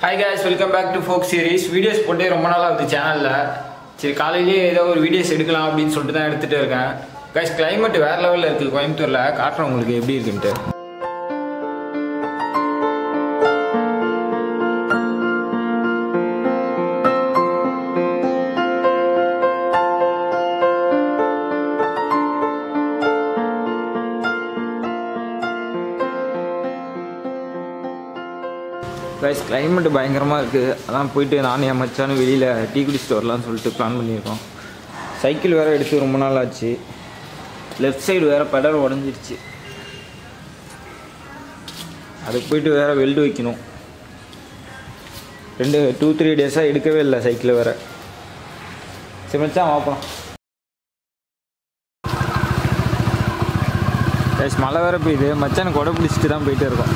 Hi guys welcome back to folk series videos போட்டே ரொம்ப நாளாக ஆகுது சேனலில் சரி காலையிலேயே ஏதோ ஒரு வீடியோஸ் எடுக்கலாம் அப்படின்னு சொல்லிட்டு தான் எடுத்துகிட்டு இருக்கேன் கைஸ் climate வேறு லெவலில் இருக்குது கோயம்புத்தூரில் காட்டுறேன் உங்களுக்கு எப்படி இருக்குன்ட்டு கைஸ் climate பயங்கரமாக இருக்குது அதான் போயிட்டு நானும் என் மச்சானும் வெளியில் டீ குடிச்சிட்டு வரலாம்னு சொல்லிட்டு பிளான் பண்ணியிருக்கோம் சைக்கிள் வேறு எடுத்து ரொம்ப நாள் ஆச்சு லெஃப்ட் சைடு வேறு பெடல் உடஞ்சிருச்சு அதுக்கு போயிட்டு வேறு வெல்டு வைக்கணும் ரெண்டு டூ த்ரீ டேஸாக எடுக்கவே இல்லை சைக்கிள் வேறு சரி மச்சான் வாப்போம் கைஸ் மழை வேறு பெய்யுது மச்சானுக்கு கொடை பிடிச்சிட்டு தான் போயிட்டே இருக்கோம்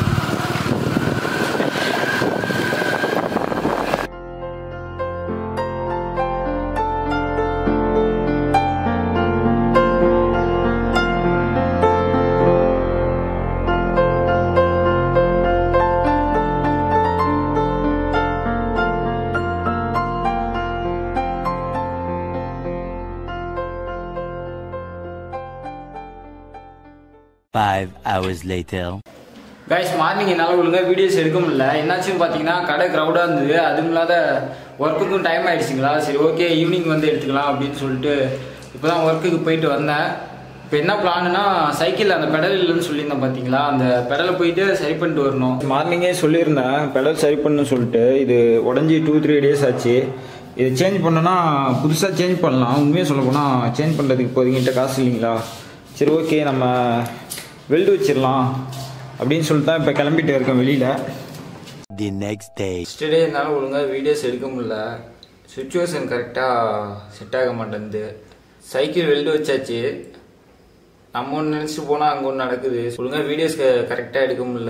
Five hours later. Guys morning என்னால் ஒழுங்காக வீடியோஸ் எடுக்க முடியல என்னாச்சுன்னு பார்த்தீங்கன்னா கடை க்ரௌடாக இருந்தது அதுவும் இல்லாத ஒர்க்குக்கும் டைம் ஆயிடுச்சுங்களா சரி ஓகே ஈவினிங் வந்து எடுத்துக்கலாம் அப்படின்னு சொல்லிட்டு இப்போ தான் ஒர்க்குக்கு போயிட்டு வந்தேன் இப்போ என்ன பிளான்னா சைக்கிள் அந்த பெடல் இல்லைன்னு சொல்லியிருந்தேன் பார்த்தீங்களா அந்த பெடலை போயிட்டு சரி பண்ணிட்டு வரணும் மார்னிங்கே சொல்லியிருந்தேன் பெடல் சரி பண்ணணும்னு சொல்லிட்டு இது உடஞ்சி டூ த்ரீ டேஸ் ஆச்சு இது சேஞ்ச் பண்ணோன்னா புதுசாக சேஞ்ச் பண்ணலாம் உண்மையாக சொல்ல போனால் சேஞ்ச் பண்ணுறதுக்கு இப்போதைக்கிட்ட காசு இல்லைங்களா சரி ஓகே நம்ம வெல்டு வச்சிடலாம் அப்படின்னு சொல்லிட்டு தான் இப்போ கிளம்பிட்டு இருக்கேன் வெளியில் The next day. எஸ்டர்டே என்னால் ஒழுங்காக வீடியோஸ் எடுக்க முடியல சுச்சுவேஷன் கரெக்டாக செட் ஆக மாட்டேங்குது சைக்கிள் வெல்டு வச்சாச்சு நம்ம ஒன்று நினச்சிட்டு போனால் அங்கே ஒன்று நடக்குது ஒழுங்காக வீடியோஸ் கரெக்டாக எடுக்க முடியல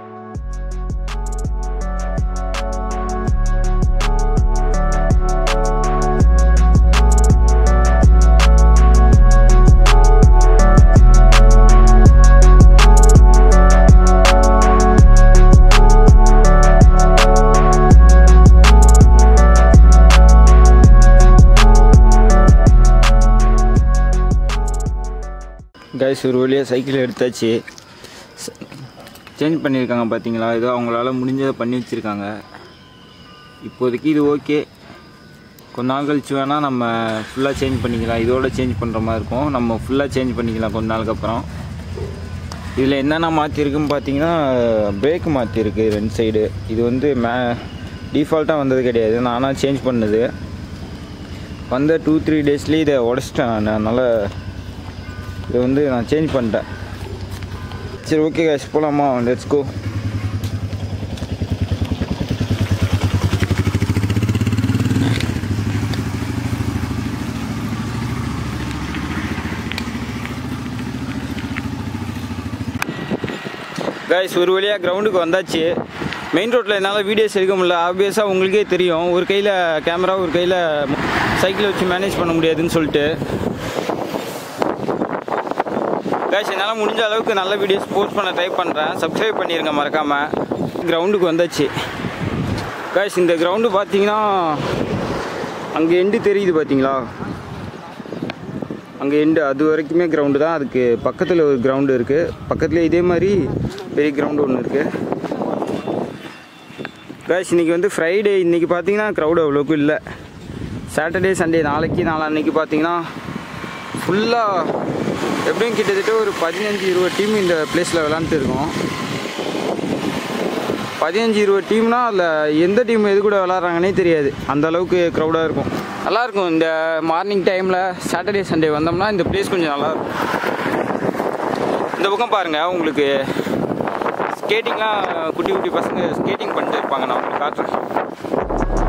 கைஸ் ஒரு வழியாக சைக்கிள் எடுத்தாச்சு சேஞ்ச் பண்ணியிருக்காங்க பார்த்தீங்களா ஏதோ அவங்களால முடிஞ்சதை பண்ணி வச்சுருக்காங்க இப்போதைக்கு இது ஓகே கொஞ்ச நாள் கழிச்சு வேணால் நம்ம ஃபுல்லாக சேஞ்ச் பண்ணிக்கலாம் இதோட சேஞ்ச் பண்ணுற மாதிரி இருக்கும் நம்ம ஃபுல்லாக சேஞ்ச் பண்ணிக்கலாம் கொஞ்ச நாளுக்கு அப்புறம் இதில் என்னென்ன மாற்றிருக்குன்னு பார்த்தீங்கன்னா பிரேக் மாற்றிருக்கு ரெண்டு சைடு இது வந்து மே டிஃபால்ட்டாக வந்தது கிடையாது நானாக சேஞ்ச் பண்ணது வந்த டூ த்ரீ டேஸ்லேயே இதை உடச்சிட்டேன் நான் அதனால் இதை வந்து நான் சேஞ்ச் பண்ணிட்டேன் சரி ஓகே கேஷ் போகலாமா லெட்ஸ் கோ கைஸ் ஒரு வழியாக கிரவுண்டுக்கு வந்தாச்சு மெயின் ரோட்டில் என்னால் வீடியோஸ் எடுக்க முடியல ஆப்வியஸாக உங்களுக்கே தெரியும் ஒரு கையில் கேமரா ஒரு கையில் சைக்கிளை வச்சு மேனேஜ் பண்ண முடியாதுன்னு சொல்லிட்டு கைஸ் என்னால் முடிஞ்ச அளவுக்கு நல்ல வீடியோஸ் போஸ்ட் பண்ண ட்ரை பண்ணுறேன் சப்ஸ்கிரைப் பண்ணிடுங்க மறக்காமல் கிரவுண்டுக்கு வந்தாச்சு கைஸ் இந்த கிரவுண்டு பார்த்தீங்கன்னா அங்கே எண்டு தெரியுது பார்த்தீங்களா அங்கே எண்டு அது வரைக்குமே கிரவுண்டு தான் அதுக்கு பக்கத்தில் ஒரு கிரவுண்டு இருக்குது பக்கத்தில் இதே மாதிரி பெரிய கிரவுண்டு ஒன்று இருக்குது கைஸ் இன்றைக்கி வந்து ஃப்ரைடே இன்றைக்கி பார்த்தீங்கன்னா க்ரௌடு அவ்வளோக்கும் இல்லை சாட்டர்டே சண்டே நாளைக்கு நாளான்னைக்கு பார்த்தீங்கன்னா ஃபுல்லாக எப்படியும் கிட்டத்தட்ட ஒரு பதினஞ்சு இருபது டீம் இந்த பிளேஸில் விளாண்டுட்டு இருக்கோம் பதினஞ்சு இருபது டீம்னா அதில் எந்த டீம் எது கூட விளாட்றாங்கன்னே தெரியாது அந்த அளவுக்கு க்ரௌடாக இருக்கும் நல்லாயிருக்கும் இந்த மார்னிங் டைமில் சாட்டர்டே சண்டே வந்தோம்னா இந்த பிளேஸ் கொஞ்சம் நல்லாயிருக்கும் இந்த பக்கம் பாருங்கள் உங்களுக்கு ஸ்கேட்டிங்லாம் குட்டி குட்டி பசங்க ஸ்கேட்டிங் பண்ணிட்டு இருப்பாங்க நான் உங்களுக்கு காட்டுறேன்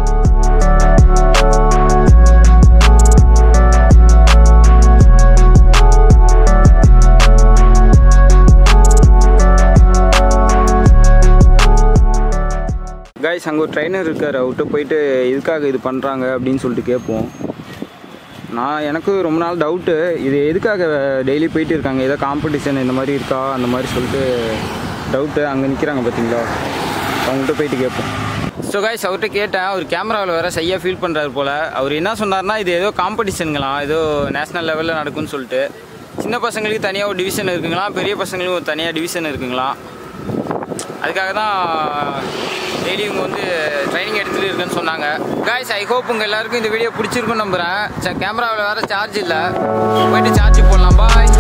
கைஸ் அங்கே ஒரு ட்ரைனர் இருக்கார் அவர்கிட்ட போயிட்டு எதுக்காக இது பண்ணுறாங்க அப்படின்னு சொல்லிட்டு கேட்போம் நான் எனக்கு ரொம்ப நாள் டவுட்டு இது எதுக்காக டெய்லி போயிட்டு இருக்காங்க ஏதோ காம்படிஷன் இந்த மாதிரி இருக்கா அந்த மாதிரி சொல்லிட்டு டவுட்டு அங்கே நிற்கிறாங்க பார்த்தீங்களா அவங்ககிட்ட போயிட்டு கேட்போம் ஸோ காய்ஸ் அவர்கிட்ட கேட்டேன் அவர் கேமராவில் வேறு சரியாக ஃபீல் பண்ணுறாரு போல் அவர் என்ன சொன்னார்னா இது ஏதோ காம்படிஷனுங்களாம் ஏதோ நேஷ்னல் லெவலில் நடக்கும்னு சொல்லிட்டு சின்ன பசங்களுக்கு தனியாக ஒரு டிவிஷன் இருக்குங்களாம் பெரிய பசங்களுக்கு ஒரு தனியாக டிவிஷன் இருக்குங்களாம் அதுக்காக தான் டெய்லி இவங்க வந்து ட்ரைனிங் எடுத்துகிட்டு இருக்குன்னு சொன்னாங்க காய்ஸ் ஐ ஹோப் உங்கள் எல்லாருக்கும் இந்த வீடியோ பிடிச்சிருக்குன்னு நம்புகிறேன் கேமராவில் வேறு சார்ஜ் இல்லை போயிட்டு சார்ஜ் போடலாம் பாய்